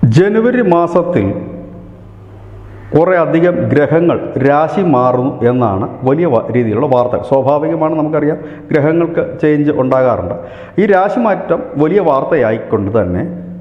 ജനുവരി മാസത്തിൽ കുറേ അധികം ഗ്രഹങ്ങൾ രാശി മാറുന്നു എന്നാണ് വലിയ വ- രീതിയിലുള്ള വാർത്തകൾ സ്വാഭാവികമാണ് നമുക്കറിയാം ഗ്രഹങ്ങൾക്ക് ചേഞ്ച് ഉണ്ടാകാറുണ്ട് ഈ രാശി മാറ്റം വലിയ വാർത്തയായിക്കൊണ്ട് തന്നെ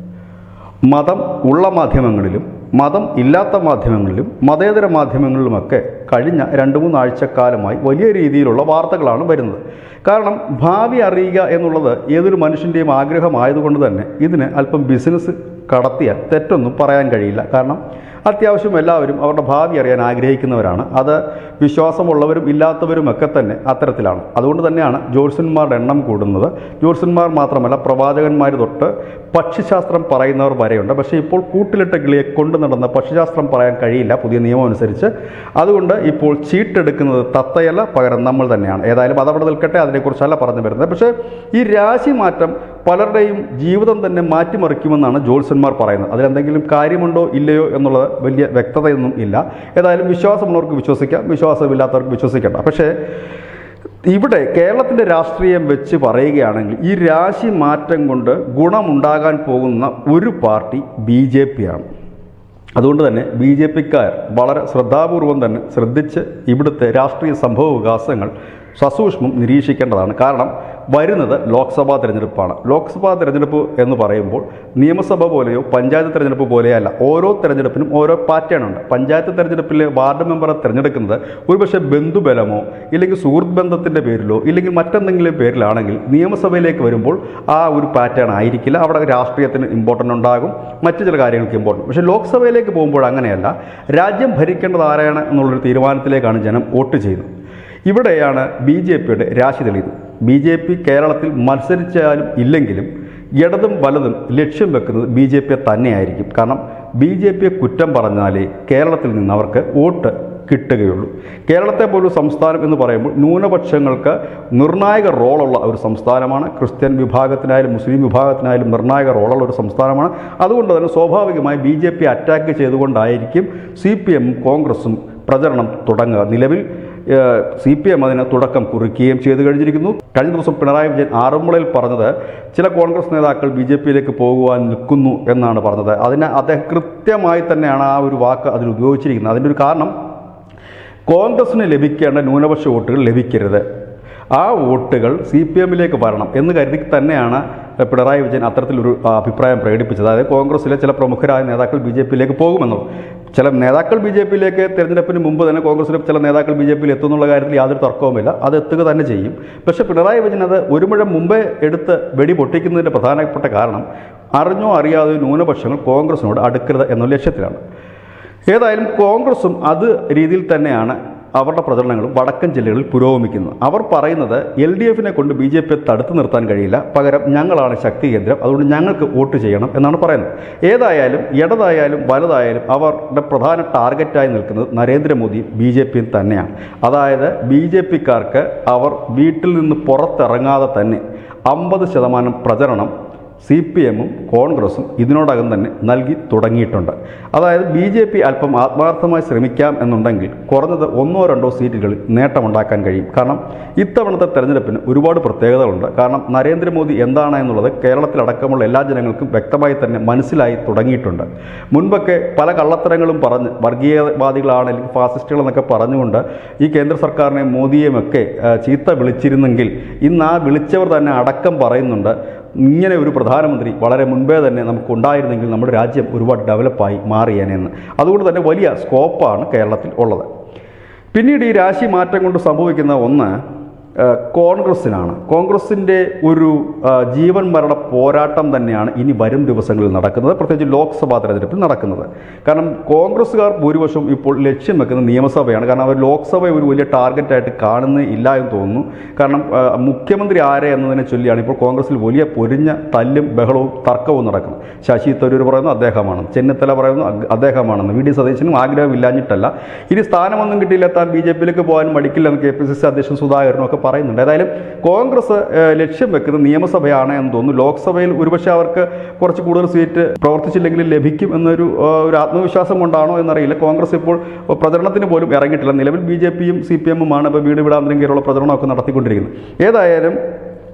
മതം ഉള്ള മാധ്യമങ്ങളിലും മതം ഇല്ലാത്ത മാധ്യമങ്ങളിലും മതേതര മാധ്യമങ്ങളിലുമൊക്കെ കഴിഞ്ഞ രണ്ട് മൂന്നാഴ്ചക്കാലമായി വലിയ രീതിയിലുള്ള വാർത്തകളാണ് വരുന്നത് കാരണം ഭാവി അറിയുക എന്നുള്ളത് ഏതൊരു മനുഷ്യൻ്റെയും ആഗ്രഹമായതുകൊണ്ട് തന്നെ ഇതിന് അല്പം ബിസിനസ് കടത്തിയാൽ തെറ്റൊന്നും പറയാൻ കഴിയില്ല കാരണം അത്യാവശ്യം എല്ലാവരും അവരുടെ ഭാവി അറിയാൻ ആഗ്രഹിക്കുന്നവരാണ് അത് വിശ്വാസമുള്ളവരും ഇല്ലാത്തവരുമൊക്കെ തന്നെ അത്തരത്തിലാണ് അതുകൊണ്ട് തന്നെയാണ് ജ്യോത്സ്യന്മാരുടെ എണ്ണം കൂടുന്നത് ജ്യോത്സ്യന്മാർ മാത്രമല്ല പ്രവാചകന്മാർ തൊട്ട് പക്ഷിശാസ്ത്രം പറയുന്നവർ വരെയുണ്ട് പക്ഷേ ഇപ്പോൾ കൂട്ടിലിട്ട കിളിയെ കൊണ്ടു നടന്ന പക്ഷിശാസ്ത്രം പറയാൻ കഴിയില്ല പുതിയ നിയമം അനുസരിച്ച് അതുകൊണ്ട് ഇപ്പോൾ ചീട്ടെടുക്കുന്നത് തത്തയല്ല പകരം നമ്മൾ തന്നെയാണ് ഏതായാലും അതവിടെ നിൽക്കട്ടെ അതിനെക്കുറിച്ചല്ല പറഞ്ഞു വരുന്നത് പക്ഷേ ഈ രാശി മാറ്റം പലരുടെയും ജീവിതം തന്നെ മാറ്റിമറിക്കുമെന്നാണ് ജ്യോത്സ്യന്മാർ പറയുന്നത് അതിലെന്തെങ്കിലും കാര്യമുണ്ടോ ഇല്ലയോ എന്നുള്ളത് വലിയ വ്യക്തതയൊന്നും ഇല്ല ഏതായാലും വിശ്വാസമുള്ളവർക്ക് വിശ്വസിക്കാം വിശ്വാസമില്ലാത്തവർക്ക് വിശ്വസിക്കേണ്ട പക്ഷേ ഇവിടെ കേരളത്തിൻ്റെ രാഷ്ട്രീയം വെച്ച് പറയുകയാണെങ്കിൽ ഈ രാശി മാറ്റം കൊണ്ട് ഗുണമുണ്ടാകാൻ പോകുന്ന ഒരു പാർട്ടി ബി ജെ പി ആണ് അതുകൊണ്ട് തന്നെ ബി ജെ പിക്കാർ വളരെ ശ്രദ്ധാപൂർവം തന്നെ ശ്രദ്ധിച്ച് ഇവിടുത്തെ രാഷ്ട്രീയ സംഭവ വികാസങ്ങൾ സസൂക്ഷ്മം നിരീക്ഷിക്കേണ്ടതാണ് കാരണം വരുന്നത് ലോക്സഭാ തിരഞ്ഞെടുപ്പാണ് ലോക്സഭാ തിരഞ്ഞെടുപ്പ് എന്ന് പറയുമ്പോൾ നിയമസഭ പോലെയോ പഞ്ചായത്ത് തിരഞ്ഞെടുപ്പ് പോലെയല്ല ഓരോ തിരഞ്ഞെടുപ്പിനും ഓരോ പാറ്റേൺ ഉണ്ട് പഞ്ചായത്ത് തിരഞ്ഞെടുപ്പിൽ വാർഡ് മെമ്പറെ തിരഞ്ഞെടുക്കുന്നത് ഒരുപക്ഷെ ബന്ധുബലമോ ഇല്ലെങ്കിൽ സുഹൃത്ത് ബന്ധത്തിൻ്റെ പേരിലോ ഇല്ലെങ്കിൽ മറ്റെന്തെങ്കിലും പേരിലാണെങ്കിൽ നിയമസഭയിലേക്ക് വരുമ്പോൾ ആ ഒരു പാറ്റേൺ ആയിരിക്കില്ല അവിടെ രാഷ്ട്രീയത്തിന് ഇമ്പോർട്ടൻ്റ് ഉണ്ടാകും മറ്റു ചില കാര്യങ്ങൾക്ക് ഇമ്പോർട്ടൻ്റ് പക്ഷേ ലോക്സഭയിലേക്ക് പോകുമ്പോൾ അങ്ങനെയല്ല രാജ്യം ഭരിക്കേണ്ടത് ആരാണ് എന്നുള്ളൊരു തീരുമാനത്തിലേക്കാണ് ജനം വോട്ട് ചെയ്യുന്നത് ഇവിടെയാണ് ബി ജെ പിയുടെ രാശി തെളിയുന്നത് ബി ജെ പി കേരളത്തിൽ മത്സരിച്ചാലും ഇല്ലെങ്കിലും ഇടതും വലതും ലക്ഷ്യം വെക്കുന്നത് ബി ജെ പിയെ തന്നെയായിരിക്കും കാരണം ബി ജെ പിയെ കുറ്റം പറഞ്ഞാലേ കേരളത്തിൽ നിന്ന് അവർക്ക് വോട്ട് കിട്ടുകയുള്ളൂ കേരളത്തെ പോലൊരു സംസ്ഥാനം എന്ന് പറയുമ്പോൾ ന്യൂനപക്ഷങ്ങൾക്ക് നിർണായക റോളുള്ള ഒരു സംസ്ഥാനമാണ് ക്രിസ്ത്യൻ വിഭാഗത്തിനായാലും മുസ്ലിം വിഭാഗത്തിനായാലും നിർണായക റോളുള്ള ഒരു സംസ്ഥാനമാണ് അതുകൊണ്ട് തന്നെ സ്വാഭാവികമായി ബി ജെ പി അറ്റാക്ക് ചെയ്തുകൊണ്ടായിരിക്കും സി പി എമ്മും കോൺഗ്രസും പ്രചരണം തുടങ്ങുക നിലവിൽ സി പി എം അതിന് തുടക്കം കുറിക്കുകയും ചെയ്തു കഴിഞ്ഞിരിക്കുന്നു കഴിഞ്ഞ ദിവസം പിണറായി വിജയൻ ആറന്മുളയിൽ പറഞ്ഞത് ചില കോൺഗ്രസ് നേതാക്കൾ ബി ജെ പിയിലേക്ക് പോകുവാൻ നിൽക്കുന്നു എന്നാണ് പറഞ്ഞത് അതിന് അദ്ദേഹം കൃത്യമായി തന്നെയാണ് ആ ഒരു വാക്ക് അതിൽ ഉപയോഗിച്ചിരിക്കുന്നത് അതിൻ്റെ ഒരു കാരണം കോൺഗ്രസിന് ലഭിക്കേണ്ട ന്യൂനപക്ഷ വോട്ടുകൾ ലഭിക്കരുത് ആ വോട്ടുകൾ സി പി എമ്മിലേക്ക് വരണം എന്ന് കരുതി തന്നെയാണ് പിണറായി വിജയൻ അത്തരത്തിലൊരു ആ, അഭിപ്രായം പ്രകടിപ്പിച്ചത് അതായത് കോൺഗ്രസിലെ ചില പ്രമുഖരായ നേതാക്കൾ ബി ജെ പിയിലേക്ക് പോകുമെന്നുള്ളത് ചില നേതാക്കൾ ബി ജെ പിയിലേക്ക് തിരഞ്ഞെടുപ്പിന് മുമ്പ് തന്നെ കോൺഗ്രസിലെ ചില നേതാക്കൾ ബി ജെ പിയിൽ എത്തുന്നുള്ള കാര്യത്തിൽ യാതൊരു തർക്കവുമില്ല അത് എത്തുക തന്നെ ചെയ്യും പക്ഷേ പിണറായി വിജയൻ അത് ഒരു മുഴം മുമ്പേ എടുത്ത് വെടി പൊട്ടിക്കുന്നതിൻ്റെ പ്രധാനപ്പെട്ട കാരണം അറിഞ്ഞോ അറിയാതെയോ ന്യൂനപക്ഷങ്ങൾ കോൺഗ്രസിനോട് അടുക്കരുത് എന്ന ലക്ഷ്യത്തിലാണ് ഏതായാലും കോൺഗ്രസും അത് രീതിയിൽ തന്നെയാണ് അവരുടെ പ്രചരണങ്ങളും വടക്കൻ ജില്ലകളിൽ പുരോഗമിക്കുന്നത് അവർ പറയുന്നത് എൽ ഡി എഫിനെ കൊണ്ട് ബി ജെ പിയെ തടുത്തു നിർത്താൻ കഴിയില്ല പകരം ഞങ്ങളാണ് ശക്തി കേന്ദ്രം അതുകൊണ്ട് ഞങ്ങൾക്ക് വോട്ട് ചെയ്യണം എന്നാണ് പറയുന്നത് ഏതായാലും ഇടതായാലും വലതായാലും അവരുടെ പ്രധാന ടാർഗറ്റായി നിൽക്കുന്നത് നരേന്ദ്രമോദി ബി ജെ പിയും തന്നെയാണ് അതായത് ബി ജെ പിക്കാർക്ക് അവർ വീട്ടിൽ നിന്ന് പുറത്തിറങ്ങാതെ തന്നെ അമ്പത് ശതമാനം പ്രചരണം സി പി എമ്മും കോൺഗ്രസും ഇതിനോടകം തന്നെ നൽകി തുടങ്ങിയിട്ടുണ്ട് അതായത് ബി ജെ പി അല്പം ആത്മാർത്ഥമായി ശ്രമിക്കാം എന്നുണ്ടെങ്കിൽ കുറഞ്ഞത് ഒന്നോ രണ്ടോ സീറ്റുകളിൽ നേട്ടമുണ്ടാക്കാൻ കഴിയും കാരണം ഇത്തവണത്തെ തെരഞ്ഞെടുപ്പിന് ഒരുപാട് പ്രത്യേകതകളുണ്ട് കാരണം നരേന്ദ്രമോദി എന്താണ് എന്നുള്ളത് കേരളത്തിലടക്കമുള്ള എല്ലാ ജനങ്ങൾക്കും വ്യക്തമായി തന്നെ മനസ്സിലായി തുടങ്ങിയിട്ടുണ്ട് മുൻപൊക്കെ പല കള്ളത്തരങ്ങളും പറഞ്ഞ് വർഗീയവാദികളാണ് അല്ലെങ്കിൽ ഫാസിസ്റ്റുകൾ എന്നൊക്കെ പറഞ്ഞുകൊണ്ട് ഈ കേന്ദ്ര സർക്കാരിനെ മോദിയെയും ഒക്കെ ആ, ചീത്ത വിളിച്ചിരുന്നെങ്കിൽ ഇന്ന് ആ വിളിച്ചവർ തന്നെ അടക്കം പറയുന്നുണ്ട് ഇങ്ങനെ ഒരു പ്രധാനമന്ത്രി വളരെ മുൻപേ തന്നെ നമുക്ക് ഉണ്ടായിരുന്നെങ്കിൽ നമ്മുടെ രാജ്യം ഒരുപാട് ഡെവലപ്പായി മാറിയേനെന്ന് അതുകൊണ്ട് തന്നെ വലിയ സ്കോപ്പാണ് കേരളത്തിൽ ഉള്ളത് പിന്നീട് ഈ രാശി മാറ്റം കൊണ്ട് സംഭവിക്കുന്ന ഒന്ന് ആ, കോൺഗ്രസ്സിനാണ് കോൺഗ്രസിൻ്റെ ഒരു ആ, ജീവൻ മരണ പോരാട്ടം തന്നെയാണ് ഇനി വരും ദിവസങ്ങളിൽ നടക്കുന്നത് പ്രത്യേകിച്ച് ലോക്സഭാ തെരഞ്ഞെടുപ്പിൽ നടക്കുന്നത് കാരണം കോൺഗ്രസ്സുകാർ ഭൂരിപക്ഷം ഇപ്പോൾ ലക്ഷ്യം വെക്കുന്ന നിയമസഭയാണ് കാരണം അവർ ലോക്സഭയെ ഒരു വലിയ ടാർഗറ്റായിട്ട് കാണുന്നേ ഇല്ല എന്ന് തോന്നുന്നു കാരണം ആ, മുഖ്യമന്ത്രി ആരെ എന്നതിനെ ചൊല്ലിയാണ് ഇപ്പോൾ കോൺഗ്രസിൽ വലിയ പൊരിഞ്ഞ തല്ലും ബഹളവും തർക്കവും നടക്കുന്നത് ശശി തരൂർ പറയുന്നു അദ്ദേഹമാണ് ചെന്നിത്തല പറയുന്നു അഗ്- അദ്ദേഹമാണെന്ന് വി ഡി സതീശനും ആഗ്രഹമില്ലാഞ്ഞിട്ടല്ല ഇനി സ്ഥാനമൊന്നും കിട്ടിയില്ല താൻ ബി ജെ പിയിലേക്ക് പോകാൻ മടിക്കില്ലെന്ന് കെ പി സി സി അധ്യക്ഷൻ സുധാകരനും ഒക്കെ പറയുന്നുണ്ട് ഏതായാലും കോൺഗ്രസ് ഏഹ്, ലക്ഷ്യം വെക്കുന്നത് നിയമസഭയാണ് എന്ന് തോന്നുന്നു ലോക്സഭയിൽ ഒരുപക്ഷെ അവർക്ക് കുറച്ച് കൂടുതൽ സീറ്റ് പ്രവർത്തിച്ചില്ലെങ്കിലും ലഭിക്കും എന്നൊരു ഏഹ്, ഒരു ആത്മവിശ്വാസം കൊണ്ടാണോ എന്നറിയില്ല കോൺഗ്രസ് ഇപ്പോൾ പ്രചരണത്തിന് പോലും ഇറങ്ങിയിട്ടില്ല നിലവിൽ ബി ജെ പിയും സി പി എമ്മുമാണ് ഇപ്പോൾ വീട് വിടാന്തരം കീഴിലുള്ള പ്രചരണമൊക്കെ നടത്തിക്കൊണ്ടിരിക്കുന്നത് ഏതായാലും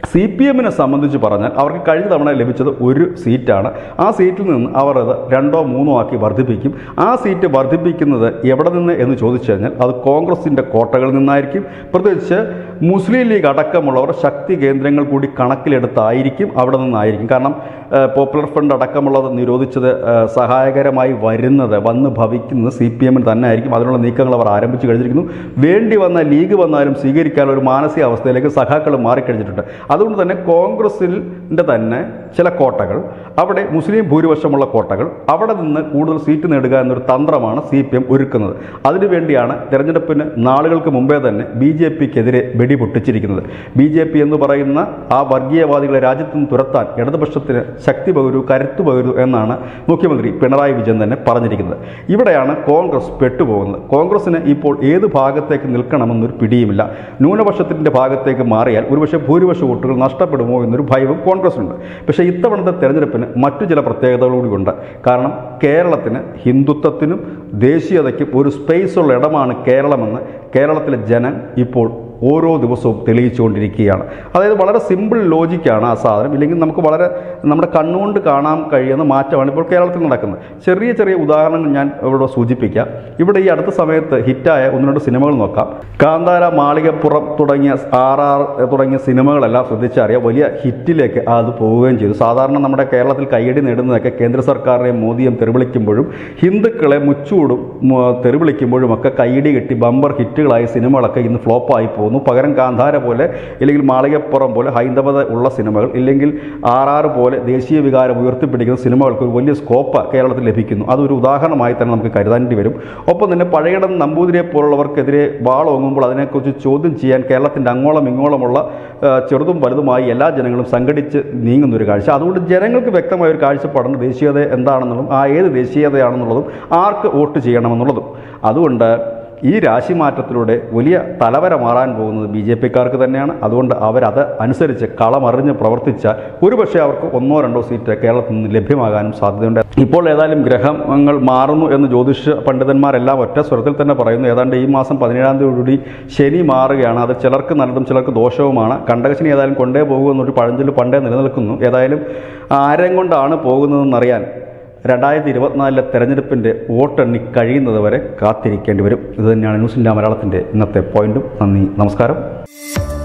സി പി എമ്മിനെ സംബന്ധിച്ച് പറഞ്ഞാൽ അവർക്ക് കഴിഞ്ഞ തവണ ലഭിച്ചത് ഒരു സീറ്റാണ് ആ സീറ്റിൽ നിന്ന് അവർ അത് രണ്ടോ മൂന്നോ ആക്കി വർദ്ധിപ്പിക്കും ആ സീറ്റ് വർദ്ധിപ്പിക്കുന്നത് എവിടെ നിന്ന് എന്ന് ചോദിച്ചു കഴിഞ്ഞാൽ അത് കോൺഗ്രസിൻ്റെ കോട്ടകളിൽ നിന്നായിരിക്കും പ്രത്യേകിച്ച് മുസ്ലിം ലീഗ് അടക്കമുള്ളവർ ശക്തി കേന്ദ്രങ്ങൾ കൂടി കണക്കിലെടുത്തായിരിക്കും അവിടെ നിന്നായിരിക്കും കാരണം ഏഹ്, പോപ്പുലർ ഫ്രണ്ട് അടക്കമുള്ളത് നിരോധിച്ചത് ഏഹ്, സഹായകരമായി വരുന്നത് വന്ന് ഭവിക്കുന്നത് സി പി എമ്മിന് തന്നെ ആയിരിക്കും അതിനുള്ള നീക്കങ്ങൾ അവർ ആരംഭിച്ചു കഴിഞ്ഞിരിക്കുന്നു വേണ്ടി വന്ന ലീഗ് വന്നാലും സ്വീകരിക്കാനുള്ള ഒരു മാനസികാവസ്ഥയിലേക്ക് സഖാക്കൾ മാറിക്കഴിഞ്ഞിട്ടുണ്ട് അതുകൊണ്ട് തന്നെ കോൺഗ്രസിൻ്റെ തന്നെ ചില കോട്ടകൾ അവിടെ മുസ്ലിം ഭൂരിപക്ഷമുള്ള കോട്ടകൾ അവിടെ നിന്ന് കൂടുതൽ സീറ്റ് നേടുക എന്നൊരു തന്ത്രമാണ് സി പി എം ഒരുക്കുന്നത് അതിനുവേണ്ടിയാണ് തെരഞ്ഞെടുപ്പിന് നാളുകൾക്ക് മുമ്പേ തന്നെ ബി ജെ പിക്കെതിരെ വെടി പൊട്ടിച്ചിരിക്കുന്നത് ബി ജെ പി എന്ന് പറയുന്ന ആ വർഗീയവാദികളെ രാജ്യത്ത് നിന്ന് തുരത്താൻ ഇടതുപക്ഷത്തിന് ശക്തി പകരൂ കരുത്തു പകരൂ എന്നാണ് മുഖ്യമന്ത്രി പിണറായി വിജയൻ തന്നെ പറഞ്ഞിരിക്കുന്നത് ഇവിടെയാണ് കോൺഗ്രസ് പെട്ടുപോകുന്നത് കോൺഗ്രസിന് ഇപ്പോൾ ഏത് ഭാഗത്തേക്ക് നിൽക്കണമെന്നൊരു പിടിയുമില്ല ന്യൂനപക്ഷത്തിൻ്റെ ഭാഗത്തേക്ക് മാറിയാൽ ഒരുപക്ഷെ ഭൂരിപക്ഷ വോട്ടുകൾ നഷ്ടപ്പെടുമോ എന്നൊരു ഭയവും കോൺഗ്രസിനുണ്ട് പക്ഷേ ഇത്തവണത്തെ തെരഞ്ഞെടുപ്പിന് മറ്റു ചില പ്രത്യേകതകൾ കൂടിയുണ്ട് കാരണം കേരളത്തിന് ഹിന്ദുത്വത്തിനും ദേശീയതയ്ക്കും ഒരു സ്പേസ് ഉള്ള ഇടമാണ് കേരളമെന്ന് കേരളത്തിലെ ജനം ഇപ്പോൾ ഓരോ ദിവസവും തെളിയിച്ചുകൊണ്ടിരിക്കുകയാണ് അതായത് വളരെ സിമ്പിൾ ലോജിക്കാണ് ആ സാധനം ഇല്ലെങ്കിൽ നമുക്ക് വളരെ നമ്മുടെ കണ്ണുകൊണ്ട് കാണാൻ കഴിയുന്ന മാറ്റമാണ് ഇപ്പോൾ കേരളത്തിൽ നടക്കുന്നത് ചെറിയ ചെറിയ ഉദാഹരണങ്ങൾ ഞാൻ ഇവിടെ സൂചിപ്പിക്കാം ഇവിടെ ഈ അടുത്ത സമയത്ത് ഹിറ്റായ ഒന്ന് രണ്ട് സിനിമകൾ നോക്കാം കാന്താര മാളികപ്പുറം തുടങ്ങിയ ആർ ആർ തുടങ്ങിയ സിനിമകളെല്ലാം ശ്രദ്ധിച്ചറിയാം വലിയ ഹിറ്റിലേക്ക് അത് പോവുകയും ചെയ്തു സാധാരണ നമ്മുടെ കേരളത്തിൽ കയ്യടി നേടുന്നതൊക്കെ കേന്ദ്ര സർക്കാരിനെയും മോദിയും തെറിവിളിക്കുമ്പോഴും ഹിന്ദുക്കളെ മുച്ചൂടും മ- തെറിവിളിക്കുമ്പോഴുമൊക്കെ കയ്യടി കെട്ടി ബമ്പർ ഹിറ്റുകളായ സിനിമകളൊക്കെ ഇന്ന് ഫ്ലോപ്പായി പോകുന്നു പകരം കാന്താര പോലെ ഇല്ലെങ്കിൽ മാളികപ്പുറം പോലെ ഹൈന്ദവത ഉള്ള സിനിമകൾ ഇല്ലെങ്കിൽ ആർ ആർ പോലെ ദേശീയ വികാരം ഉയർത്തിപ്പിടിക്കുന്ന സിനിമകൾക്ക് ഒരു വലിയ സ്കോപ്പ് കേരളത്തിൽ ലഭിക്കുന്നു അതൊരു ഉദാഹരണമായി തന്നെ നമുക്ക് കരുതാണ്ടി വരും ഒപ്പം തന്നെ പഴയടം നമ്പൂതിരിയെ പോലുള്ളവർക്കെതിരെ വാളോങ്ങുമ്പോൾ അതിനെക്കുറിച്ച് ചോദ്യം ചെയ്യാൻ കേരളത്തിൻ്റെ അങ്ങോളം ഇങ്ങോളമുള്ള ആ, ചെറുതും വലുതുമായി എല്ലാ ജനങ്ങളും സംഘടിച്ച് നീങ്ങുന്ന ഒരു കാഴ്ച അതുകൊണ്ട് ജനങ്ങൾക്ക് വ്യക്തമായ ഒരു കാഴ്ചപ്പാടുണ്ട് ദേശീയത എന്താണെന്നുള്ളതും ആ ഏത് ദേശീയതയാണെന്നുള്ളതും ആർക്ക് വോട്ട് ചെയ്യണമെന്നുള്ളതും അതുകൊണ്ട് ഈ രാശിമാറ്റത്തിലൂടെ വലിയ തലവര മാറാൻ പോകുന്നത് ബി ജെ പിക്കാർക്ക് തന്നെയാണ് അതുകൊണ്ട് അവരത് അനുസരിച്ച് കളമറിഞ്ഞ് പ്രവർത്തിച്ചാൽ ഒരുപക്ഷെ അവർക്ക് ഒന്നോ രണ്ടോ സീറ്റ് കേരളത്തിൽ നിന്ന് ലഭ്യമാകാനും സാധ്യതയുണ്ട് ഇപ്പോൾ ഏതായാലും ഗ്രഹങ്ങൾ മാറുന്നു എന്ന് ജ്യോതിഷ പണ്ഡിതന്മാരെല്ലാം ഒറ്റ സ്വരത്തിൽ തന്നെ പറയുന്നു ഏതാണ്ട് ഈ മാസം പതിനേഴാം തീയതിയോടുകൂടി ശനി മാറുകയാണ് അത് ചിലർക്ക് നല്ലതും ചിലർക്ക് ദോഷവുമാണ് കണ്ടകശനി ഏതായാലും കൊണ്ടേ പോകുമെന്നൊരു പഴഞ്ചൊല്ല് പണ്ടേ നിലനിൽക്കുന്നു ഏതായാലും ആരം കൊണ്ടാണ് പോകുന്നതെന്നറിയാൻ രണ്ടായിരത്തി ഇരുപത്തിനാലിലെ തെരഞ്ഞെടുപ്പിൻ്റെ വോട്ടെണ്ണി കഴിയുന്നത് വരെ കാത്തിരിക്കേണ്ടി വരും ഇത് തന്നെയാണ് ന്യൂസ് ഇന്ത്യ മലയാളത്തിൻ്റെ ഇന്നത്തെ പോയിന്റും നന്ദി നമസ്കാരം